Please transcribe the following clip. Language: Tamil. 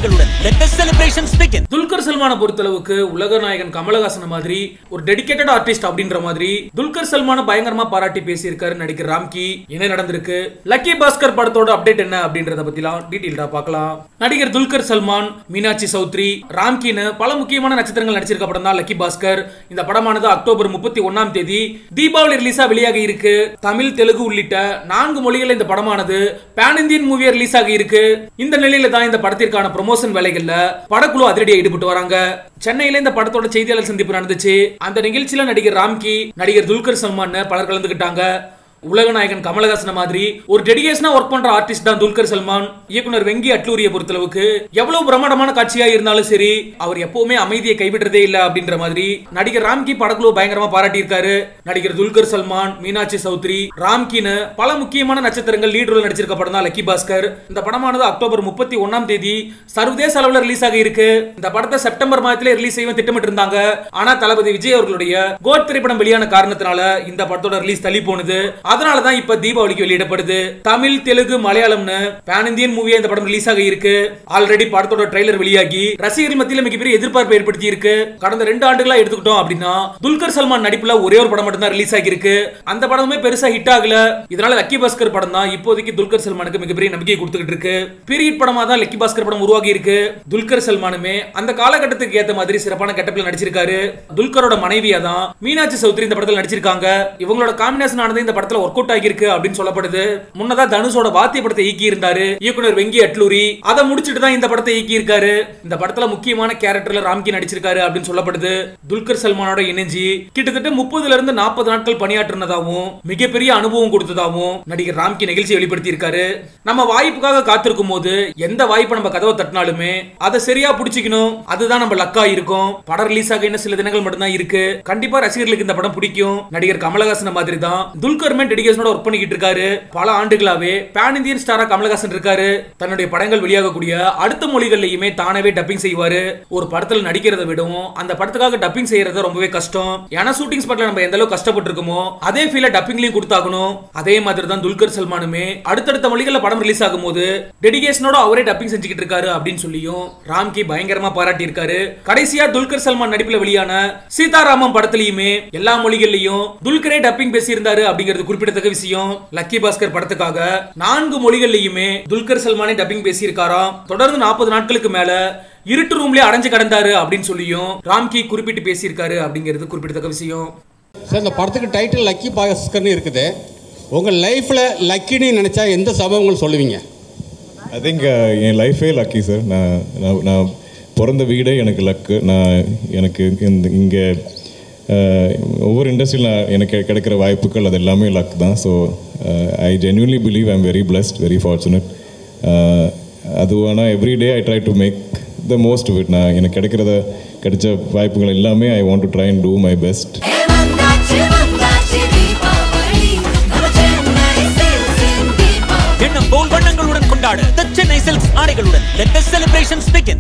ஆடைகளுடன் let the celebrations begin Dulquer சல்மானை பொறுத்தளவுக்கு உலக நாயகன் கமலஹாசன் மாதிரி ஒரு டெடிகேட்டட் ஆர்டிஸ்ட் அப்படின்ற மாதிரி துல்கர் சல்மான பயங்கரமா பாராட்டி பேசியிருக்காரு நடிகர் ராம்கி என்ன நடந்திருக்கு லக்கி பாஸ்கர் படத்தோட அப்டேட் என்ன அப்படின்றத பத்திலாம் டீடைல்டா பார்க்கலாம் நடிகர் துல்கர் சல்மான் மீனாட்சி சௌத்ரி ராம்கின்னு பல முக்கியமான நட்சத்திரங்கள் நடிச்சிருக்க படம் தான் லக்கி பாஸ்கர் இந்த படமானது அக்டோபர் முப்பத்தி ஒன்னாம் தேதி தீபாவளி ரிலீஸா வெளியாகி இருக்கு தமிழ் தெலுங்கு உள்ளிட்ட நான்கு மொழிகள் இந்த படமானது பேன் இந்தியன் மூவியா ரிலீஸ் ஆகி இருக்கு இந்த நிலையில தான் இந்த படத்திற்கான ப்ரொமோஷன் வேலைகள்ல படக்குழு அதிரடியா ஈடுபட்டு வராங்க சென்னையில இந்த படத்தோட செய்தியாளர் சந்திப்பு நடந்துச்சு அந்த நிகழ்ச்சியில நடிகர் ராம்கி நடிகர் துல்கர் சல்மான் பலர் கலந்துக்கிட்டாங்க உலக நாயகன் கமலஹாசன் மாதிரி ஒரு டெடிகேஷனா ஒர்க் பண்ற ஆர்டிஸ்ட் தான் துல்கர் சல்மான் இயக்குனர் வெங்கி அட்லூரியை பொறுத்தளவுக்கு எவ்வளவு பிரம்மாண்டமான காட்சியா இருந்தாலும் சரி அவர் எப்பவுமே அமைதியை கைவிடுறதே இல்ல அப்படின்ற மாதிரி நடிகர் ராம்கி படக்குழு பயங்கரமா பாராட்டி இருக்காரு நடிகர் துல்கர் சல்மான் மீனாட்சி சௌத்ரி ராம்கின்னு பல முக்கியமான நட்சத்திரங்கள் லீட் ரோல் நடிச்சிருக்க படம் தான் லக்கி பாஸ்கர் இந்த படமானது அக்டோபர் முப்பத்தி ஒன்னாம் தேதி சர்வதேச அளவுல ரிலீஸ் ஆகி இருக்கு இந்த படத்தை செப்டம்பர் மாதத்திலே ரிலீஸ் செய்ய திட்டமிட்டு இருந்தாங்க ஆனா தளபதி விஜய் அவர்களுடைய கோட் திரைப்படம் வெளியான காரணத்தினால இந்த படத்தோட ரிலீஸ் தள்ளி போனது அதனால தான் இப்ப தீபாவளிக்கு வெளியிடப்படுது தமிழ் தெலுங்கு மலையாளம்னு பேன் இந்தியன் மூவியா இந்த படம் ரிலீஸ் ஆகி இருக்கு ஆல்ரெடி படத்தோட ட்ரெய்லர் வெளியாகி ரசிகர்கள் மத்தியில மிகப்பெரிய எதிர்பார்ப்பு ஏற்படுத்தி இருக்கு கடந்த ரெண்டு ஆண்டுகளா எடுத்துக்கிட்டோம் அப்படின்னா துல்கர் சல்மான் நடிப்புல ஒரே ஒரு படம் மட்டும் தான் ரிலீஸ் ஆகி இருக்கு அந்த படமே பெருசா ஹிட் ஆகல இதனால லக்கி பாஸ்கர் படம் தான் இப்போதைக்கு துல்கர் சல்மானுக்கு மிகப்பெரிய நம்பிக்கை கொடுத்துக்கிட்டு இருக்கு பீரியட் படமா தான் லக்கி பாஸ்கர் படம் உருவாகி இருக்கு துல்கர் சல்மானுமே அந்த காலகட்டத்துக்கு ஏத்த மாதிரி சிறப்பான கெட்டப்ல நடிச்சிருக்காரு துல்கரோட மனைவியா தான் மீனாட்சி சௌத்ரி இந்த படத்துல நடிச்சிருக்காங்க இவங்களோட காம்பினேஷன் ஆனது இந்த படத்துல ஒர்க் அவுட் ஆகியிருக்கு அப்படின்னு சொல்லப்படுது முன்னதா தனுஷோட வாத்திய படத்தை இயக்கி இருந்தாரு இயக்குனர் வெங்கி அட்லூரி அதை முடிச்சிட்டு தான் இந்த படத்தை இயக்கி இருக்காரு இந்த படத்துல முக்கியமான கேரக்டர்ல ராம்கி நடிச்சிருக்காரு அப்படின்னு சொல்லப்படுது துல்கர் சல்மானோட இணைஞ்சி கிட்டத்தட்ட முப்பதுல இருந்து நாற்பது நாட்கள் பணியாற்றினதாகவும் மிகப்பெரிய அனுபவம் கொடுத்ததாகவும் நடிகர் ராம்கி நிகழ்ச்சி வெளிப்படுத்தி இருக்காரு நம்ம வாய்ப்புக்காக காத்திருக்கும் போது எந்த வாய்ப்பை நம்ம கதவை தட்டினாலுமே அதை சரியா புடிச்சுக்கணும் அதுதான் நம்ம லக்கா இருக்கும் படம் ரிலீஸ் ஆக இன்னும் சில தினங்கள் மட்டும்தான் இருக்கு கண்டிப்பா ரசிகர்களுக்கு இந்த படம் பிடிக்கும் நடிகர் கமலஹாசன் மாதிரி தான் துல்கர்மே டெடிகேஷனோட ஒர்க் பண்ணிக்கிட்டு இருக்காரு பல ஆண்டுகளாவே பேன் இந்தியன் ஸ்டாரா கமலஹாசன் இருக்காரு தன்னுடைய படங்கள் வெளியாகக்கூடிய அடுத்த மொழிகள்லயுமே தானவே டப்பிங் செய்வாரு ஒரு படத்துல நடிக்கிறத விடவும் அந்த படத்துக்காக டப்பிங் செய்யறது ரொம்பவே கஷ்டம் ஏன்னா ஷூட்டிங் ஸ்பாட்ல நம்ம எந்த அளவுக்கு கஷ்டப்பட்டிருக்கோமோ அதே ஃபீல டப்பிங்லயும் கொடுத்தாகணும் அதே மாதிரி தான் துல்கர் சல்மானுமே அடுத்தடுத்த மொழிகள்ல படம் ரிலீஸ் ஆகும்போது டெடிகேஷனோட அவரே டப்பிங் செஞ்சுக்கிட்டு இருக்காரு அப்படின்னு சொல்லியும் ராம்கி பயங்கரமா பாராட்டி இருக்காரு கடைசியா துல்கர் சல்மான் நடிப்புல வெளியான சீதாராமம் படத்திலயுமே எல்லா மொழிகள்லயும் துல்கரே டப்பிங் பேசியிருந்தாரு அப்படிங்கிறது குறிப்பிடத்தக்க விஷயம் லக்கி பாஸ்கர் படத்துக்காக நான்கு மொழிகள்லயுமே துல்கர் சல்மானே டப்பிங் பேசியிருக்காராம் தொடர்ந்து நாற்பது நாட்களுக்கு மேல இருட்டு ரூம்லயே அடைஞ்சு கிடந்தாரு அப்படின்னு சொல்லியும் ராம்கி குறிப்பிட்டு பேசியிருக்காரு அப்படிங்கிறது குறிப்பிடத்தக்க விஷயம் சார் இந்த படத்துக்கு டைட்டில் லக்கி பாஸ்கர்னு இருக்குது உங்கள் லைஃப்பில் லக்கின்னு நினச்சா எந்த சம்பவங்கள் சொல்லுவீங்க ஐ திங்க் என் லைஃபே லக்கி சார் நான் நான் நான் பிறந்த வீடே எனக்கு லக்கு நான் எனக்கு இந்த இங்கே ஒவ்வொரு இண்டஸ்ட்ரியில் நான் எனக்கு கிடைக்கிற வாய்ப்புகள் அது எல்லாமே லக் தான் so I genuinely believe I am very blessed very fortunate அது ஆனால் every day I try to make the most with நான் எனக்கு கிடைக்கிறத கிடைச்ச வாய்ப்புகள் எல்லாமே I want to try and do my best வந்தாச்சு வந்தாச்சு தீபாவளி நம்ம சென்னை சில்க்ஸின் தீபாவளி எண்ணம் போல் வண்ணங்களுடன் கொண்டாட the சென்னை சில்க்ஸ் ஆடைகளுடன் let the celebrations begin